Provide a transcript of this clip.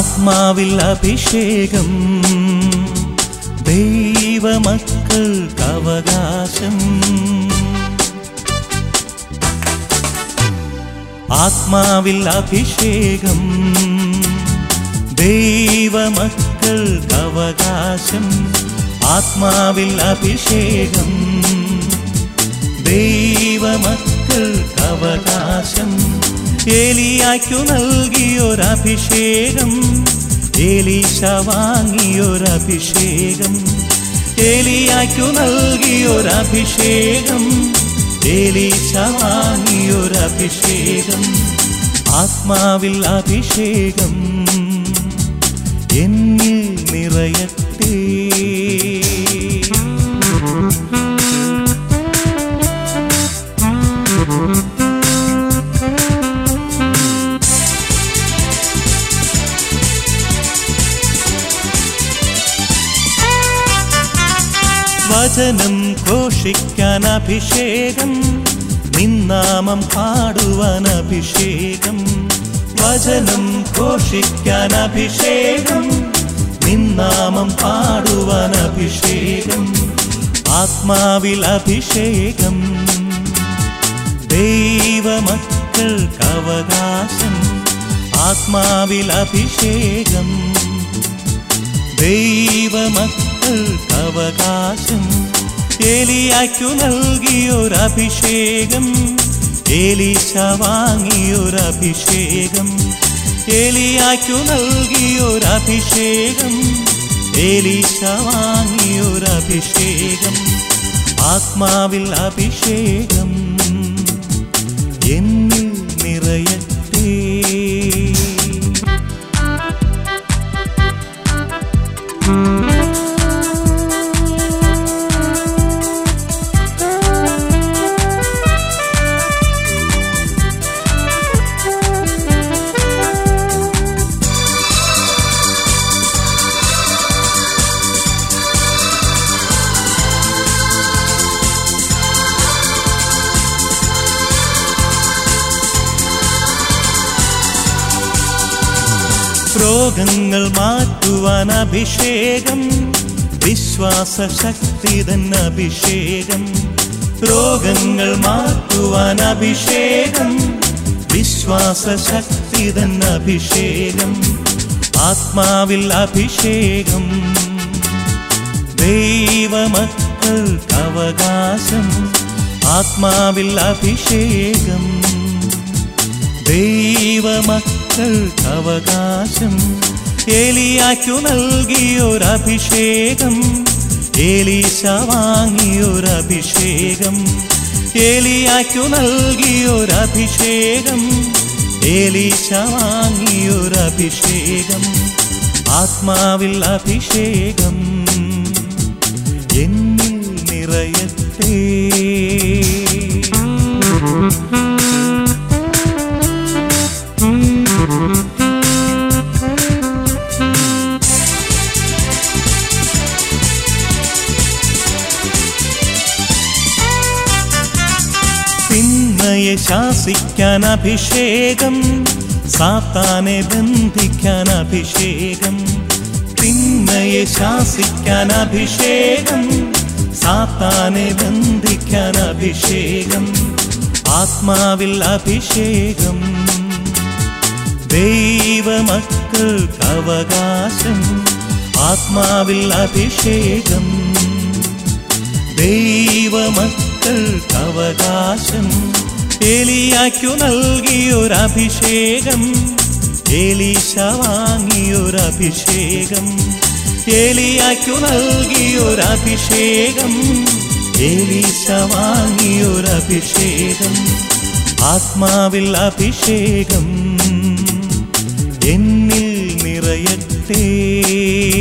ആത്മാവിൽ അഭിഷേകം ദൈവമക്കൾക്ക് അവകാശം ആത്മാവിൽ അഭിഷേകം ദൈവമക്കൾക്ക് അവകാശം ആത്മാവിൽ അഭിഷേകം ദൈവമക്കൾക്ക് അവകാശം ഏലിയായ്ക്കു നൽകിയൊരഭിഷേകം ഏലീശ വാങ്ങിയൊരഭിഷേകം ഏലിയായ്ക്കു നൽകിയൊരഭിഷേകം ഏലീശ വാങ്ങിയൊരഭിഷേകം ആത്മാവിൽ അഭിഷേകം എന്നിൽ നിറയട്ടേ വചനം ഘോഷിക്കാൻ അഭിഷേകം നിന്നാമം പാടുവാൻ അഭിഷേകം വചനം ഘോഷിക്കാൻ അഭിഷേകം നിന്നാമം പാടുവാൻ അഭിഷേകം ആത്മാവിൽ അഭിഷേകം ദൈവമക്കൾക്ക് അവകാശം ആത്മാവിൽ അഭിഷേകം ദൈവമക്കൾക്ക് അവകാശം ഏലിയായ്ക്കു നൽകിയൊരഭിഷേകം ഏലീശ വാങ്ങിയൊരഭിഷേകം ഏലിയായ്ക്കു നൽകിയൊരഭിഷേകം ഏലീശ വാങ്ങിയൊരഭിഷേകം ആത്മാവിൽ അഭിഷേകം എന്നിൽ നിറയട്ടേ രോഗങ്ങൾ മാറ്റുവാൻ അഭിഷേകം വിശ്വാസ ശക്തി തന്നെ അഭിഷേകം രോഗങ്ങൾ മാറ്റുവാൻ അഭിഷേകം വിശ്വാസ ശക്തി തന്നെ അഭിഷേകം ആത്മാവിൽ അഭിഷേകം ദൈവമക്കൾക്ക് അവകാശം ആത്മാവിൽ അഭിഷേകം ദൈവമക്കൾക്ക് അവകാശം ഏലിയായ്ക്കു നൽകിയൊരഭിഷേകം ഏലീശ വാങ്ങിയൊരഭിഷേകം ഏലിയായ്ക്കു നൽകിയൊരഭിഷേകം ഏലീശ വാങ്ങിയൊരഭിഷേകം ആത്മാവിൽ അഭിഷേകം എന്നിൽ നിറയത്തേ തിന്മയെ ശാസിക്കാൻ അഭിഷേകം സാത്താനെ ബന്ധിക്കാൻ അഭിഷേകം തിന്മയെ ശാസിക്കാൻ അഭിഷേകം സാത്താനെ ബന്ധിക്കാൻ അഭിഷേകം ആത്മാവിൽ അഭിഷേകം ദൈവമക്കൾക്ക് അവകാശം ആത്മാവിൽ അഭിഷേകം ദൈവമക്കൾക്ക് അവകാശം ഏലിയായ്ക്കു നൽകിയൊരഭിഷേകം ഏലീശ വാങ്ങിയൊരഭിഷേകം ഏലിയായ്ക്കു നൽകിയൊരഭിഷേകം ഏലീശ വാങ്ങിയൊരഭിഷേകം ആത്മാവിൽ അഭിഷേകം എന്നിൽ നിറയട്ടേ